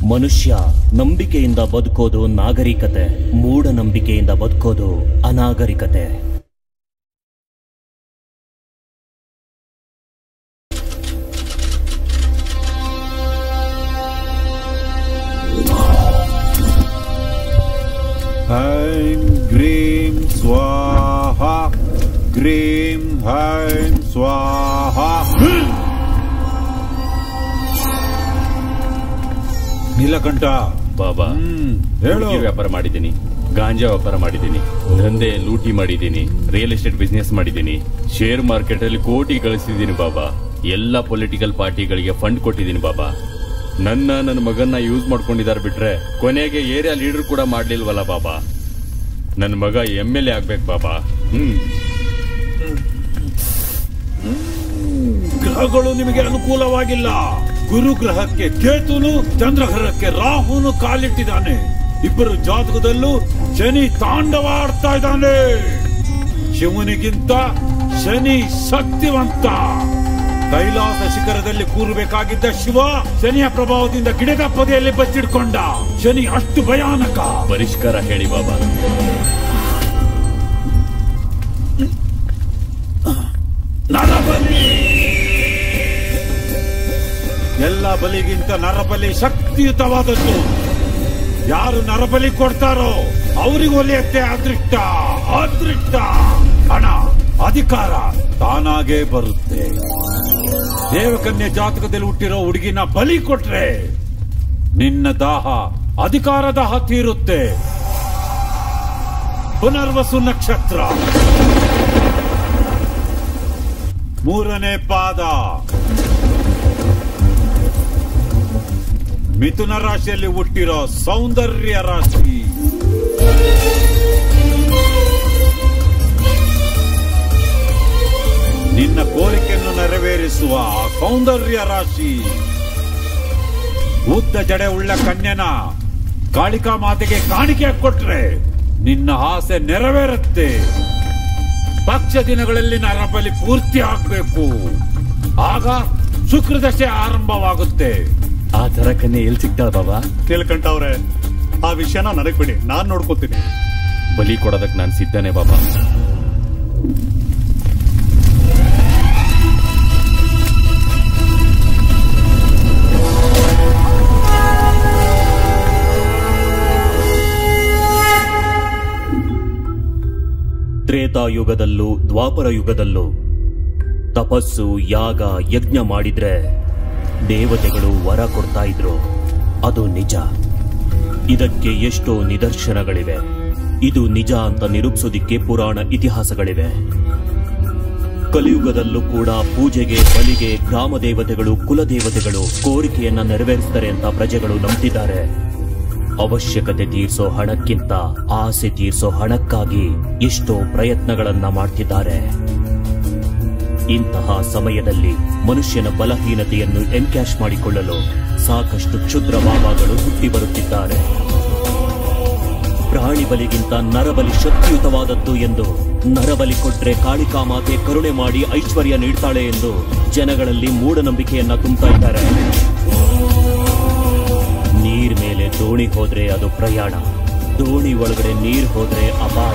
ಮನುಷ್ಯ ನಂಬಿಕೆಯಿಂದ ಬದುಕೋದು ನಾಗರಿಕತೆ ಮೂಢನಂಬಿಕೆಯಿಂದ ಬದುಕೋದು ಅನಾಗರಿಕತೆ ಐಂ ಗ್ರೀಂ ಸ್ವಾಹ ಗ್ರೀಂ ಐಂ ಸ್ವಾಹ ನೀಲಕಂಠ ಬಾಬಾ ಹ್ಮ್ ಹೇಳು ಹುಡುಗಿ ವ್ಯಾಪಾರ ಮಾಡಿದ್ದೀನಿ ಗಾಂಜಾ ವ್ಯಾಪಾರ ಮಾಡಿದ್ದೀನಿ ದಂಧೆ ಲೂಟಿ ಮಾಡಿದ್ದೀನಿ ರಿಯಲ್ ಎಸ್ಟೇಟ್ ಬಿಸ್ನೆಸ್ ಮಾಡಿದ್ದೀನಿ ಶೇರ್ ಮಾರ್ಕೆಟ್ ಅಲ್ಲಿ ಕೋಟಿ ಗಳಿಸಿದ್ದೀನಿ ಬಾಬಾ ಎಲ್ಲ ಪೊಲಿಟಿಕಲ್ ಪಾರ್ಟಿಗಳಿಗೆ ಫಂಡ್ ಕೊಟ್ಟಿದ್ದೀನಿ ಬಾಬಾ ನನ್ನ ನನ್ನ ಮಗನ್ನ ಯೂಸ್ ಮಾಡ್ಕೊಂಡಿದ್ದಾರೆ ಬಿಟ್ರೆ ಕೊನೆಗೆ ಏರಿಯಾ ಲೀಡರ್ ಕೂಡ ಮಾಡ್ಲಿಲ್ವಲ್ಲ ಬಾಬಾ ನನ್ನ ಮಗ ಎಮ್ ಎಲ್ ಎ ಆಗ್ಬೇಕು ಬಾಬಾ ಹ್ಮ್ ಗ್ರಹಗಳು ನಿಮಗೆ ಅನುಕೂಲವಾಗಿಲ್ಲ ಗುರು ಗ್ರಹಕ್ಕೆ ಕೇತುನು ಚಂದ್ರಗ್ರಹಕ್ಕೆ ರಾಹುನು ಕಾಲಿಟ್ಟಿದ್ದಾನೆ ಇಬ್ಬರು ಜಾತಕದಲ್ಲೂ ಶನಿ ತಾಂಡವಾಡ್ತಾ ಇದ್ದಾನೆ ಶಿವನಿಗಿಂತ ಶನಿ ಶಕ್ತಿವಂತ ಕೈಲಾಸ ಶಿಖರದಲ್ಲಿ ಕೂರಬೇಕಾಗಿದ್ದ ಶಿವ ಶನಿಯ ಪ್ರಭಾವದಿಂದ ಗಿಡದ ಪೊದೆಯಲ್ಲಿ ಬಚ್ಚಿಡ್ಕೊಂಡ ಶನಿ ಅಷ್ಟು ಭಯಾನಕ ಪರಿಷ್ಕಾರ ಹೇಳಿ ಬಾಬಾ ನರಬಲಿ ಎಲ್ಲ ಬಲಿಗಿಂತ ನರಬಲಿ ಶಕ್ತಿಯುತವಾದದ್ದು ಯಾರು ನರಬಲಿ ಕೊಡ್ತಾರೋ ಅವರಿಗೆ ಒಲಿಯತ್ತೆ ಅದೃಷ್ಟ ಅದೃಷ್ಟ ಹಣ ಅಧಿಕಾರ ತಾನಾಗೇ ಬರುತ್ತೆ ದೇವಕನ್ಯೆ ಜಾತಕದಲ್ಲಿ ಹುಟ್ಟಿರೋ ಹುಡುಗಿನ ಬಲಿ ಕೊಟ್ರೆ ನಿನ್ನ ದಾಹ ಅಧಿಕಾರ ದಾಹ ತೀರುತ್ತೆ ಪುನರ್ವಸು ನಕ್ಷತ್ರ ಮೂರನೇ ಪಾದ ಮಿಥುನ ರಾಶಿಯಲ್ಲಿ ಹುಟ್ಟಿರೋ ಸೌಂದರ್ಯ ರಾಶಿ ನಿನ್ನ ಕೋರಿಕೆಯನ್ನು ನೆರವೇರಿಸುವ ಆ ಸೌಂದರ್ಯ ರಾಶಿ ಉದ್ದ ಜಡೆ ಉಳ್ಳ ಕನ್ಯನ ಕಾಳಿಕಾ ಮಾತೆಗೆ ಕಾಣಿಕೆ ಕೊಟ್ರೆ ನಿನ್ನ ಆಸೆ ನೆರವೇರುತ್ತೆ ಪಕ್ಷ ದಿನಗಳಲ್ಲಿ ನರಬಲಿ ಪೂರ್ತಿ ಆಗ್ಬೇಕು ಆಗ ಶುಕ್ರದಶೆ ಆರಂಭವಾಗುತ್ತೆ ಆ ತರ ಕನ್ಯೆ ಎಲ್ಲಿ ಸಿಗ್ತಾಳ ಬಾಬಾ ಕೇಳ್ಕಂಟವ್ರೆ ಆ ವಿಷಯನ ನನಗ್ ಬಿಡಿ ನಾನ್ ನೋಡ್ಕೋತೀನಿ ಬಲಿ ಕೊಡೋದಕ್ ನಾನು ಸಿದ್ಧನೇ ಬಾಬಾ ತ್ರೇತಾಯುಗದಲ್ಲೂ ದ್ವಾಪರ ಯುಗದಲ್ಲೂ ತಪಸ್ಸು ಯಾಗ ಯಜ್ಞ ಮಾಡಿದ್ರೆ ದೇವತೆಗಳು ವರ ಕೊಡ್ತಾ ಇದ್ರು ಅದು ನಿಜ ಇದಕ್ಕೆ ಎಷ್ಟೋ ನಿದರ್ಶನಗಳಿವೆ ಇದು ನಿಜ ಅಂತ ನಿರೂಪಿಸೋದಿಕ್ಕೆ ಪುರಾಣ ಇತಿಹಾಸಗಳಿವೆ ಕಲಿಯುಗದಲ್ಲೂ ಕೂಡ ಪೂಜೆಗೆ ಬಲಿಗೆ ಗ್ರಾಮ ದೇವತೆಗಳು ಕುಲದೇವತೆಗಳು ಕೋರಿಕೆಯನ್ನ ನೆರವೇರಿಸ್ತಾರೆ ಅಂತ ಪ್ರಜೆಗಳು ನಂಬ್ತಿದ್ದಾರೆ ಅವಶ್ಯಕತೆ ತೀರ್ಸೋ ಹಣಕ್ಕಿಂತ ಆಸೆ ತೀರ್ಸೋ ಹಣಕ್ಕಾಗಿ ಎಷ್ಟೋ ಪ್ರಯತ್ನಗಳನ್ನ ಮಾಡ್ತಿದ್ದಾರೆ ಇಂತಹ ಸಮಯದಲ್ಲಿ ಮನುಷ್ಯನ ಬಲಹೀನತೆಯನ್ನು ಎನ್ಕ್ಯಾಶ್ ಮಾಡಿಕೊಳ್ಳಲು ಸಾಕಷ್ಟು ಕ್ಷುದ್ರ ಬಾಬಾಗಳು ಹುಟ್ಟಿ ಬರುತ್ತಿದ್ದಾರೆ ಪ್ರಾಣಿ ಬಲಿಗಿಂತ ನರಬಲಿ ಶಕ್ತಿಯುತವಾದದ್ದು ಎಂದು ನರಬಲಿ ಕೊಟ್ರೆ ಕಾಳಿಕಾ ಮಾತೆ ಕರುಣೆ ಮಾಡಿ ಐಶ್ವರ್ಯ ನೀಡ್ತಾಳೆ ಎಂದು ಜನಗಳಲ್ಲಿ ಮೂಢನಂಬಿಕೆಯನ್ನ ತುಂಬ್ತಾ ಇದ್ದಾರೆ ನೀರ್ ಮೇಲೆ ದೋಣಿ ಹೋದ್ರೆ ಅದು ಪ್ರಯಾಣ ದೋಣಿ ಒಳಗಡೆ ನೀರ್ ಹೋದ್ರೆ ಅಪಾಯ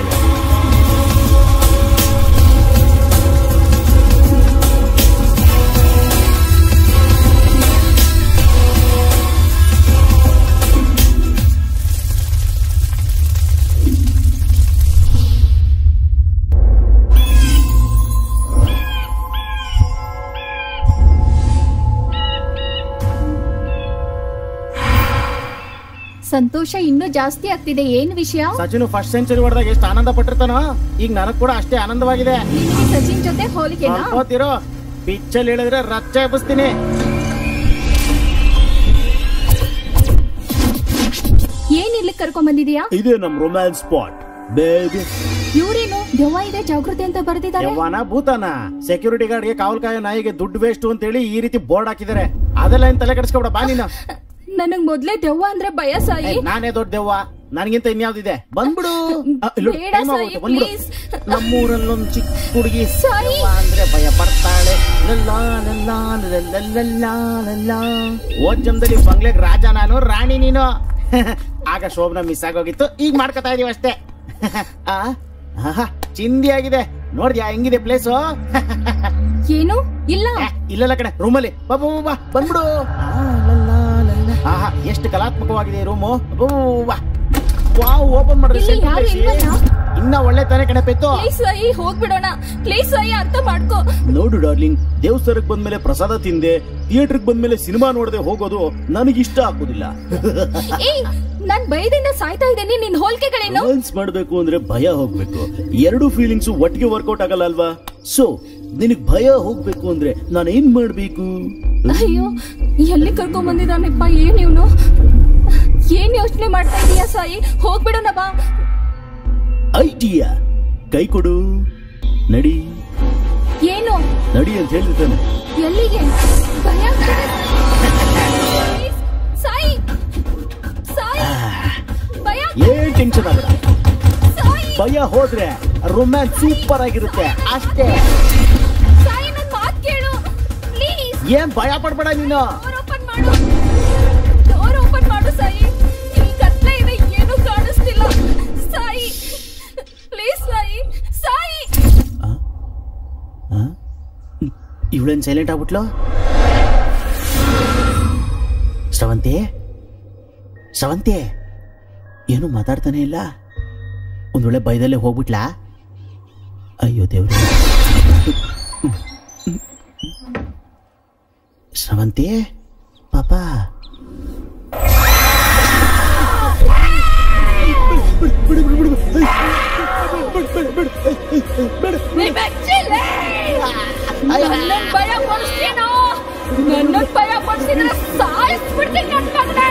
ಸಂತೋಷ ಇನ್ನೂ ಜಾಸ್ತಿ ಆಗ್ತಿದೆ ಏನ್ ವಿಷಯ ಸಚಿನ್ ಫಸ್ಟ್ ಸೆಂಚುರಿ ಹೊಡೆದಾಗ ಎಷ್ಟು ಆನಂದ ಪಟ್ಟಿರ್ತಾನೋ ಈಗ ನನಗ್ ಕೂಡ ಅಷ್ಟೇ ಆನಂದವಾಗಿದೆ ನಿಮ್ಗೆ ಸಚಿನ್ ಜೊತೆ ಹೋಲಿಕೆನಾ ಅನ್ಕೋತಿರೋ ಪಿಚ್ಚಲ್ಲಿ ಹೇಳಿದ್ರೆ ರಚ್ಚ ಎಬ್ಬಿಸ್ತೀನಿ ಏನ್ ಇಲ್ಲಿ ಕರ್ಕೊಂಡ್ ಬಂದಿದ್ಯಾ ಇದೇ ನಮ್ ರೊಮ್ಯಾನ್ಸ್ ಸ್ಪಾಟ್ ಬೇಬಿ ಇವ್ರೇನು ದೆವ್ವ ಇದೆ ಜಾಗೃತಿ ಅಂತ ಬರ್ದಿದ್ದಾರೆ ಯವ್ವನ ಭೂತಾನ ಸೆಕ್ಯೂರಿಟಿ ಗಾರ್ಡ್ಗೆ ಕಾವಲ್ ಕಾಯೋ ನಾಯಿಗೆ ದುಡ್ಡು ವೇಸ್ಟ್ ಅಂತ ಹೇಳಿ ಈ ರೀತಿ ಬೋರ್ಡ್ ಹಾಕಿದ್ದಾರೆ ಅದೆಲ್ಲ ಏನ್ ತಲೆ ಕೆಡಿಸ್ಕೊಬೇಡ ಬಾ ನೀನು ನನಗ್ ಮೊದ್ಲೇ ದೆವ್ವ ಅಂದ್ರೆ ಭಯ ಸಾಯಿ ಏ, ನಾನೇ ದೊಡ್ಡ ದೆವ್ವ ನನಗಿಂತ ಇನ್ಯಾವ್ದಿದೆ ಬಂದ್ಬಿಡು ಆ, ಇಲ್ಲೋ, ಬೇಡ time ಸಾಯಿ, ಆಗೋಗುತ್ತೆ, ಬಂದ್ಬಿಡು please. ನಮ್ಮೂರಲ್ಲೊಂದ್ ಚಿಕ್ಕ ಹುಡುಗಿ ಸಾಯಿ. ಯವ್ವ ಅಂದ್ರೆ ಭಯ ಪಡ್ತಾಳೆ ಲಲ್ಲಾ, ಲಲ್ಲಾ, ಲಲ್ಲಾ, ಲಲ್ಲಾ. ಹೋದ್ ಜನ್ಮದಲ್ಲಿ ಬಂಗ್ಲೆಗ್ ರಾಜ ನಾನು ರಾಣಿ ನೀನು ಆಗ ಶೋಭನ ಮಿಸ್ ಆಗೋಗಿತ್ತು ಈಗ ಮಾಡ್ಕೊತಾ ಇದೀವಿ ಅಷ್ಟೇ ಆ ಆಹಾ, ಚಿಂದಿ ಆಗಿದೆ ನೋಡ್ದ್ಯಾ ಹೆಂಗಿದೆ ಪ್ಲೇಸು ಏನು ಇಲ್ಲ ಇಲ್ಲಲ್ಲ ಕಣೆ ರೂಮಲ್ಲಿ ಬಾ ಬಾ, ಬಾ, ಬಾ, ಬಂದ್ಬಿಡು ಆ, ಲಲ್ಲಾ, ಲಲ್ಲಾ. ಆಹಾ ಎಷ್ಟು ಕಲಾತ್ಮಕವಾಗಿದೆ ಈ ರೂಮು ವಾವ್ ಓಪನ್ ಮಾಡ್ರಿ ಇಲ್ಲಿ central ಯಾರು AC. ಇಲ್ವಲ್ಲ? ಇನ್ನ ಒಳ್ಳೆ ತಾನೇ ಕಣೆ ಪೆತ್ತು ಪ್ಲೀಸ್ ಸಾಯಿ ಹೋಗ್ಬಿಡೋಣ ಪ್ಲೀಸ್ ಸಾಯಿ ಅರ್ಥ ಮಾಡ್ಕೋ ನೋಡು ಡಾರ್ಲಿಂಗ್ ದೇವಸ್ಥಾನಕ್ ಬಂದ್ಮೇಲೆ ಪ್ರಸಾದ ತಿಂದೆ ಥಿಯೇಟರ್ಗ್ ಬಂದ್ಮೇಲೆ ಸಿನಿಮಾ ನೋಡದೆ ಹೋಗೋದು ನನಗಿಷ್ಟ ಆಗೋದಿಲ್ಲ ಏಯ್ ನಾನ್ ಭಯದಿಂದ ಸಾಯ್ತಾ ಇದ್ದೇನೆ ನಿನ್ ಹೋಲ್ಕೆಗಳೇನು ರೊಮ್ಯಾನ್ಸ್ ಮಾಡ್ಬೇಕು ಅಂದ್ರೆ ಭಯ ಹೋಗ್ಬೇಕು ಎರಡು ಫೀಲಿಂಗ್ಸ್ ಒಟ್ಟಿಗೆ ವರ್ಕೌಟ್ ಆಗಲ್ಲ ಅಲ್ವಾ ಸೊ ನಿನಗ್ ಭಯ ಹೋಗ್ಬೇಕು ಅಂದ್ರೆ ನಾನು ಏನ್ ಮಾಡ್ಬೇಕು ಅಯ್ಯೋ ಎಲ್ಲಿ ಕರ್ಕೊಂಡ್ ಬಂದಿದ್ದಾನೆಪ್ಪ ಏನ್ ಇವನು ಏನ್ ಯೋಚನೆ ಮಾಡ್ತಾ ಇದೀಯಾ ಸಾಯಿ ಹೋಗ್ಬಿಡೋಣ ಬಾ ಐಡಿಯಾ ಕೈ ಕೊಡು ನಡಿ ಏನು ನಡಿ ಅಂತ ಹೇಳಿರ್ತಾನೆ ಎಲ್ಲಿಗೆ ಭಯ ಆಗ್ತಿದೆ. Please, ಸಾಯಿ ಸಾಯಿ ಭಯ ಆಗ್ತಿದೆ. ಏನ್ ಟೆನ್ಷನ್ ಆಗಲ್ಲ ಸಾಯಿ ಭಯ ಹೋದ್ರೆ ರೊಮ್ಯಾನ್ಸ್ ಸೂಪರ್ ಆಗಿರುತ್ತೆ ಅಷ್ಟೇ ಸಾಯಿ ನನ್ ಮಾತ್ ಕೇಳು ಪ್ಲೀಸ್ ಏನ್ ಭಯ ಪಡ್ಬೇಡ ನೀನು ಡೋರ್ ಓಪನ್ ಮಾಡು ಡೋರ್ ಓಪನ್ ಮಾಡು ಸಾಯಿ ಇಲ್ಲಿ ಕತ್ಲೆ ಇದೆ ಏನು ಕಾಣಿಸ್ತಿಲ್ಲ ಸಾಯಿ ಪ್ಲೀಸ್ ಸಾಯಿ ಸಾಯಿ ಇವಳೇನ್ ಸೈಲೆಂಟ್ ಆಗ್ಬಿಟ್ಲು ಶ್ರವಂತಿ ಶ್ರವಂತಿ ಏನು ಮಾತಾಡ್ತಾನೆ ಇಲ್ಲ ಒಂದ್ ವೇಳೆ ಭಯದಲ್ಲೇ ಹೋಗ್ಬಿಟ್ಲಾ ಅಯ್ಯೋ ದೇವ್ರೆ ಶ್ರವಂತಿ ಪಾಪ ನಿಮ್ಮೆಚ್ಚಿಲ್ಲ ನನ್ನ ಭಯ ಪಡಿಸ್ತೀನೋ ನನ್ನ ಭಯ ಪಡಿಸಿದ್ರೆ ಸಾಯಿಸ್ಬಿಡ್ತೀನಿ ನನ್ ಮಗನೇ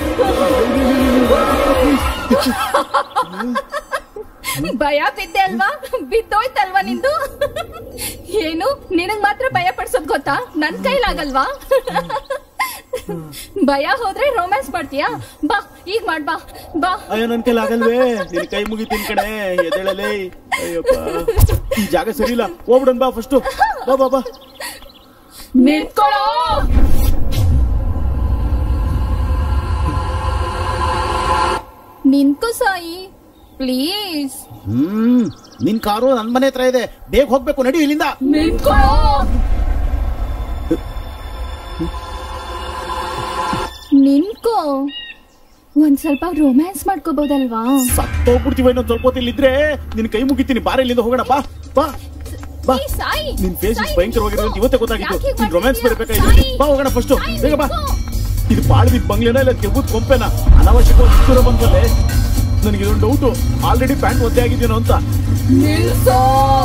ಭಯ ಬಿದ್ದೆ ಅಲ್ವಾ ಬಿದ್ದೋಯ್ತಲ್ವಾ ನಿಂದು ಏನು ನಿನಗ್ ಮಾತ್ರ ಭಯ ಪಡ್ಸೋದ್ ಗೊತ್ತಾ ನನ್ ಕೈಲಾಗಲ್ವಾ ಭಯ ಹೋದ್ರೆ ರೊಮ್ಯಾನ್ಸ್ ಮಾಡ್ತೀಯಾ ಬಾ ಈಗ ಮಾಡ್ ಬಾ ಬಾ ಅಯ್ಯೋ ನನ್ ಕೈಲಿ ಆಗಲ್ವೇ ನಿನ್ ಕೈ ಮುಗಿತೀನಿ ಕಣೆ ಎದ್ದೇಳಲೇ ಅಯ್ಯಪ್ಪ ಈ ಜಾಗ ಸರಿ ಇಲ್ಲ ಹೋಗ್ಬಿಡನ್ ಬಾ ಫಸ್ಟ್ ಬಾ ಬಾ ಬಾ ನಿಂತ್ಕೊಳ್ಳೋ ನಿಂತ್ಕೋ ಸಾಯಿ ಪ್ಲೀಸ್ ಹ್ಮ್ ನಿನ್ ಕಾರು ನನ್ ಮನೆ ಹತ್ರ ಇದೆ ಬೇಗ ಹೋಗ್ಬೇಕು ನಡಿ ಇಲ್ಲಿಂದ ನಿಂತ್ಕೊಳ್ಳೋ ನಿಂತ್ಕೋ ಒಂದ್ ಸ್ವಲ್ಪ ರೊಮ್ಯಾನ್ಸ್ ಮಾಡ್ಕೋಬಹುದಲ್ವಾ ಸತ್ತೋಗ್ಬಿಡ್ತೀವಿ ಇನ್ನೊಂದ್ ಸ್ವಲ್ಪ ಹೊತ್ತು ಇಲ್ಲಿದ್ರೆ ನಿನ್ ಕೈ ಮುಗಿತೀನಿ ಬಾರ ಇಲ್ಲಿಂದ ಹೋಗೋಣ ಬಾ ಬಾ ಬಾ ಏ, ಸಾಯಿ ನಿನ್ ಫೇಸ್ ಸಾಯಿ, ಭಯಂಕರವಾಗಿರೋ ಅಂತ ನಿಂತ್ಕೋ. ಇವತ್ತೇ ಗೊತ್ತಾಗಿತ್ತು ಯಾಕೆ ಹೀಗ್ ನಿನ್ ರೊಮ್ಯಾನ್ಸ್ ಮಾಡ್ತಿದ್ಯಾ? ಬರಬೇಕಾಗಿದೆ ಸಾಯಿ, ಬಾ ಹೋಗೋಣ ಫಸ್ಟ್ ಸಾಯಿ, ಬೇಗ ಬಾ ನಿಂತ್ಕೋ. ಇದು ಪಾಳ್ದಿ ಬಂಗ್ಲೆನ ಇಲ್ಲ ತೆಗ್ದು ಕೊಂಪೆನ ಅನಾವಶ್ಯಕವಾಗಿ ಇಷ್ಟೂರ ಬಂದ್ಮೇಲೆ ನನಗೆ ಇದೊಂದು ಡೌಟು ಆಲ್ರೆಡಿ ಪ್ಯಾಂಟ್ ಒದ್ದೆ ಆಗಿದ್ದೇನೋ ಅಂತ ನಿಲ್ಸೋ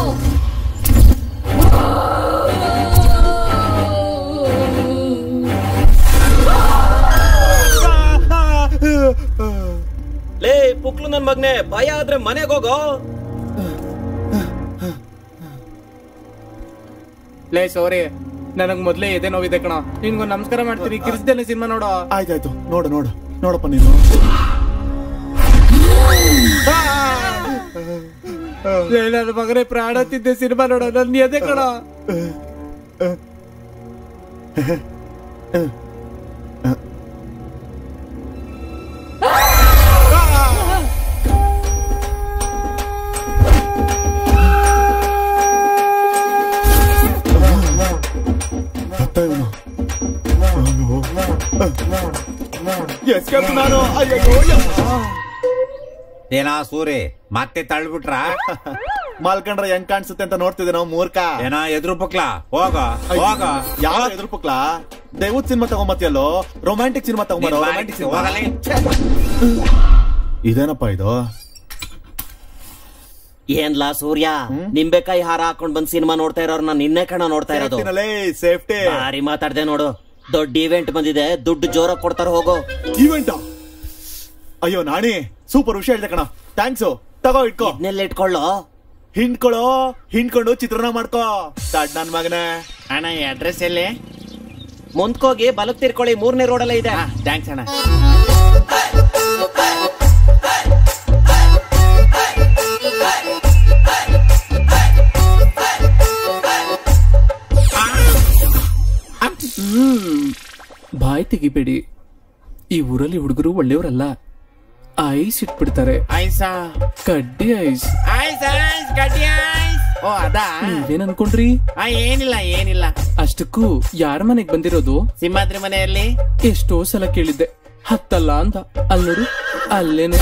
ಲೇ ಪುಕ್ಲು ನನ್ ಮಗ್ನೆ ಭಯ ಆದ್ರೆ ಮನೆಗೆ ಹೋಗೋ ಲೇ ಸೋರಿ ನನಗ್ ಮೊದ್ಲೇ ಎದೆ ನೋವಿದೆ ಕಣ ನಿನ್ಗೊಂದ್ ನಮಸ್ಕಾರ ಮಾಡ್ತೀನಿ ಕಿರಿಸ್ದೇನೆ ಸಿನಿಮಾ ನೋಡೋ ಆಯ್ತಾಯ್ತು ನೋಡು ನೋಡು ನೋಡಪ್ಪ ನೀನು ಲೇ, ನನ್ನ ಮಗನೇ ಪ್ರಾಣ ತಿದ್ದೆ ಸಿನಿಮಾ ನೋಡೋ ನನ್ ಎದೆ ಕಣ ಸತ್ತ ಇವನು ಎಸ್ಕೇಪ್ ನಾನು ಅಯ್ಯೋ ಏನಾ ಸೂರಿ ಮತ್ತೆ ತಳ್ಬಿಟ್ರ ಮಾಲ್ಕಂಡ್ರೆ ಹೆಂಗ್ ಕಾಣಿಸುತ್ತೆ ಅಂತ ನೋಡ್ತಿದ್ದೆ ನಾವು ಮೂರ್ಖ ಏನೋ ಎದ್ರು ಪಕ್ಲಾ ಹೋಗ ಹೋಗ ಯಾವ ಎದುರು ಪಕ್ಲಾ ದೈವತ್ ಸಿನಿಮಾ ತಗೊಂಬತ್ತಿಯಲ್ಲೋ ರೊಮ್ಯಾಂಟಿಕ್ ಸಿನಿಮಾ ತಗೊಂಬರೋ ನೀನ್ ರೊಮ್ಯಾಂಟಿಕ್ ಹೋಗಲಿ. ಇದೇನಪ್ಪ ಇದು ಏನ್ಲಾ ಸೂರ್ಯ ನಿಂಬೆಕಾಯಿ ಹಾರ ಹಾಕೊಂಡ್ ಬಂದ್ ಸಿನಿಮಾ ನೋಡ್ತಾ ಇರೋರ್ನ ನಿನ್ನೆ ಕಣ ನೋಡ್ತಾ ಇರೋದು ಸೇಫ್ಟಿ ಭಾರಿ ಮಾತಾಡ್ದೆ ನೋಡು ದೊಡ್ಡ ಇವೆಂಟ್ ಬಂದಿದೆ ದುಡ್ಡು ಜೋರಾಗಿ ಕೊಡ್ತಾರ ಹೋಗೋ ಇವೆಂಟ್ ಅಯ್ಯೋ ನಾಣಿ ಸೂಪರ್ ವಿಷಯ ಹೇಳ್ದೆ ಕಣ ಥ್ಯಾಂಕ್ಸ್ ತಗೋ ಇಟ್ಕೋ ಇದನ್ನೆಲ್ಲ ಇಟ್ಕೊಳ್ಳೋ ಹಿಂಡ್ಕೊಳ್ಳೋ ಹಿಂಡ್ಕೊಂಡು ಚಿತ್ರಾನ್ನ ಮಾಡ್ಕೋ ತಡ್ ನನ್ ಮಗನೇ ಅಣ್ಣ ಈ ಅಡ್ರೆಸ್ ಎಲ್ಲಿ ಮುಂದ್ಕೋಗಿ ಬಲಕ್ ತಿರ್ಕೊಳ್ಳಿ ಮೂರನೇ ರೋಡಲ್ಲೇ ಇದೆ ಥ್ಯಾಂಕ್ಸ್ ಅಣ್ಣ ಹ್ಮ್ ಬಾಯ್ ತೆಗಿಬೇಡಿ ಈ ಊರಲ್ಲಿ ಹುಡುಗರು ಒಳ್ಳೆಯವರಲ್ಲ ಐಸ್ ಇಟ್ಬಿಡ್ತಾರೆ ಆಯ್ಸಾ ಕಡ್ಡಿ ಐಸ್ ಆಯ್ಸ್ ಆಯ್ಸ್ ಗಟ್ಟಿ ಆಯ್ಸ್ ಓ ಅದಾ ನೀವೇನ್ ಅನ್ಕೊಂಡ್ರಿ ಆ, ಏನಿಲ್ಲ ಏನಿಲ್ಲ ಅಷ್ಟಕ್ಕೂ ಯಾರ ಮನೆಗ್ ಬಂದಿರೋದು ಸಿಂಹಾದ್ರಿ ಮನೆಯಲ್ಲಿ ಎಷ್ಟೋ ಸಲ ಕೇಳಿದ್ದೆ ಹತ್ತಲ್ಲ ಅಂತ ಅಲ್ಲಿ ನೋಡು ಅಲ್ಲೇನೆ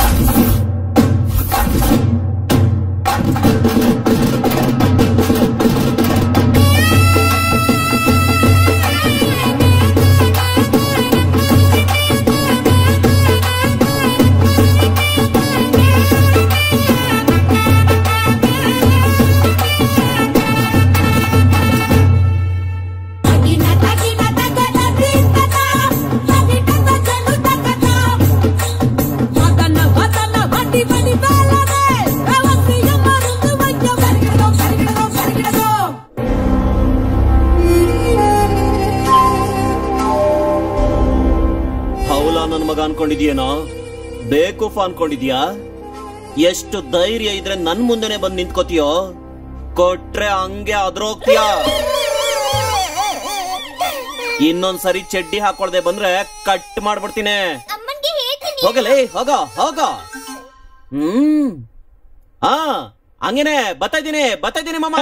ಹೌಲ ನನ್ ಮಗ ಅನ್ಕೊಂಡಿದ್ಯೇನೋ ಬೇಕೂಫ್ ಅನ್ಕೊಂಡಿದ್ಯಾ ಎಷ್ಟು ಧೈರ್ಯ ಇದ್ರೆ ನನ್ ಮುಂದೆನೆ ಬಂದ್ ನಿಂತ್ಕೋತೀಯೋ ಕೊಟ್ರೆ ಹಂಗೆ ಅದ್ರೋಗ್ತೀಯ ಇನ್ನೊಂದ್ಸರಿ ಚಡ್ಡಿ ಹಾಕೊಳ್ದೆ ಬಂದ್ರೆ ಕಟ್ ಮಾಡ್ಬಿಡ್ತೀನಿ ಅಮ್ಮನ್ಗೆ ಹೇಳ್ತೀನಿ ಹೋಗಲೇ ಹೋಗ ಹೋಗ ಹ್ಮ್ ಹಾ ಹಂಗೇನೆ ಬರ್ತಾ ಇದ್ದೀನಿ ಬರ್ತಾ ಇದ್ದೀನಿ ಮಾಮ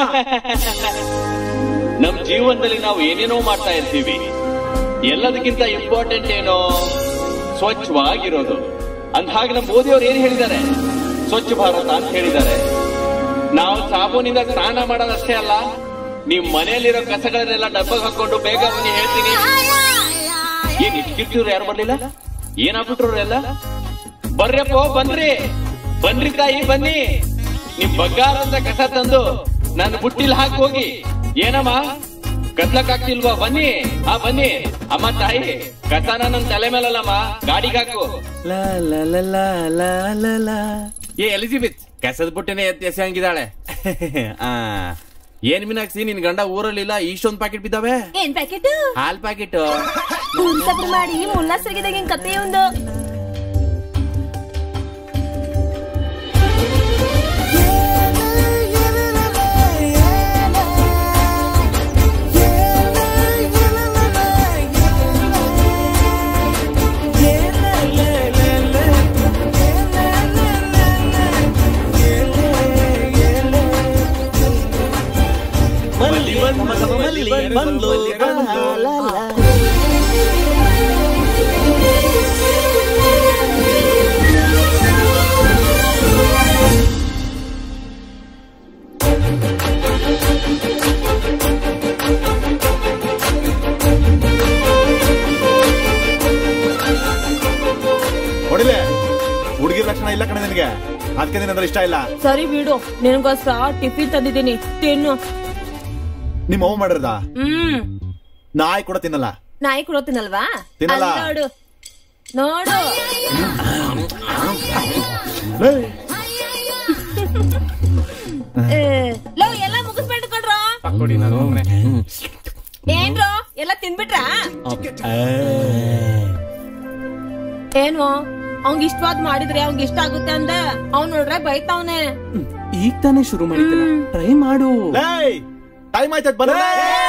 ನಮ್ ಜೀವನದಲ್ಲಿ ನಾವು ಏನೇನೋ ಮಾಡ್ತಾ ಇರ್ತೀವಿ ಎಲ್ಲದಕ್ಕಿಂತ ಇಂಪಾರ್ಟೆಂಟ್ ಏನೋ ಸ್ವಚ್ಛವಾಗಿರೋದು ಅಂದ್ಹಾಗೆ ನಮ್ಮ ಮೋದಿಯವ್ರು ಏನ್ ಹೇಳಿದ್ದಾರೆ ಸ್ವಚ್ಛ ಭಾರತ ಅಂತ ಹೇಳಿದ್ದಾರೆ ನಾವು ಸಾಬೂನಿಂದ ಸ್ನಾನ ಮಾಡೋದಷ್ಟೇ ಅಲ್ಲ ನಿಮ್ ಮನೆಯಲ್ಲಿರೋ ಕಸಗಳನ್ನೆಲ್ಲ ಡಬ್ಬಗೆ ಹಾಕೊಂಡು ಬೇಗ ಬನ್ನಿ ಹೇಳ್ತೀನಿ ಏನ್ ಇಟ್ಕಿರ್ತಿವ್ರು ಯಾರು ಬರ್ಲಿಲ್ಲ ಏನಾಗ್ಬಿಟ್ರು ಎಲ್ಲ ಬರ್ರಪ್ಪ ಬನ್ರಿ ಬನ್ರಿ ತಾಯಿ ಬನ್ನಿ ನಿಮ್ ಬಂಗಾರ ಅಂತ ಕಸ ತಂದು ನನ್ನ ಬುಟ್ಟಿಲ್ ಹಾಕಿ ಹೋಗಿ ಏನಮ್ಮ ಕತ್ಲಕ್ ಆಗ್ತಿಲ್ವಾ ಬನ್ನಿ ಆ ಬನ್ನಿ ಅಮ್ಮ ತಾಯಿ ಕಸನ ನನ್ ತಲೆ ಮೇಲಲ್ಲಮ್ಮ ಗಾಡಿಗೆ ಹಾಕು ಲಾ ಲಾ ಲಾ ಲಾ ಲಾ ಲಾ ಲಾ. ಏ ಎಲಿಜಿಬೆತ್ ಕಸದ ಬುಟ್ಟಿನೇ ಎತ್ತಿ ಎಸೆಯಂಗಿದ್ದಾಳೆ ಆ ಏನ್ ಮೀನಾಕ್ಷಿ ನಿನ್ ಗಂಡ ಊರಲ್ಲಿಲ್ಲ ಇಷ್ಟೊಂದ್ ಪ್ಯಾಕೆಟ್ ಬಿದ್ದಾವೆ ಏನ್ ಪ್ಯಾಕೆಟ್ ಹಾಲ್ ಪ್ಯಾಕೆಟ್ ಸಬ್ರು ಮಾಡಿ ಮುಲ್ಲಾಸರಿಗಿದಾಗ ಏನ್ ಕತೆ ಒಂದು ಮಲ್ಲಿ ಬಂದ್ಲು, ಮಲ್ಲಿ ಬಂದ್ಲು. ಆ, ಲಾ, ಲಾ. ಹೊಡಿಲೆ ಹುಡುಗಿರ ಲಕ್ಷಣ ಇಲ್ಲ ಕಣೆ ನಿನಗೆ ಅದಕ್ಕೆ ನಿನಂದ್ರೆ ಇಷ್ಟ ಇಲ್ಲ ಸರಿ ಬಿಡು ನಿನಗೋಸ್ಕರ ಟಿಫಿನ್ ತಂದಿದ್ದೀನಿ ತಿನ್ನು ನಿಮ್ಮ ಅವ್ ಮಾಡಿರದ ಹ್ಮ್ ನಾಯಿ ಕೂಡ ತಿನ್ನಲ್ಲ ನಾಯಿ ಕೊಡೋ ತಿನ್ನಲ್ವಾ ತಿನ್ನಲ್ಲ. ಅಲ್ಲ್ ನೋಡು ನೋಡು ಲೇ, ಏ, ಲೋ ಎಲ್ಲ ಮುಗಿಸ್ಬಿಟ್ಟು ಕೊಡ್ರೋ ಕೊಡಿ ನಾನು ಒಬ್ನೇ. ಏನ್ರೋ ಎಲ್ಲ ತಿನ್ಬಿಟ್ರಾ ಆ. ಏನು ಅವ್ನ್ ಇಷ್ಟವಾದ್ ಮಾಡಿದ್ರೆ ಅವ್ನ್ ಇಷ್ಟ ಆಗುತ್ತೆ ಅಂದ ಅವ್ನ್ ನೋಡ್ರೆ ಬೈತಾವ್ನೆ ಈಗ ತಾನೇ ಶುರು ಮಾಡಿದ್ದಲ್ಲ ಟ್ರೈ ಮಾಡು ಲೇ ಟೈಮ್ ಆಯ್ತದ ಬರಲ್ಲ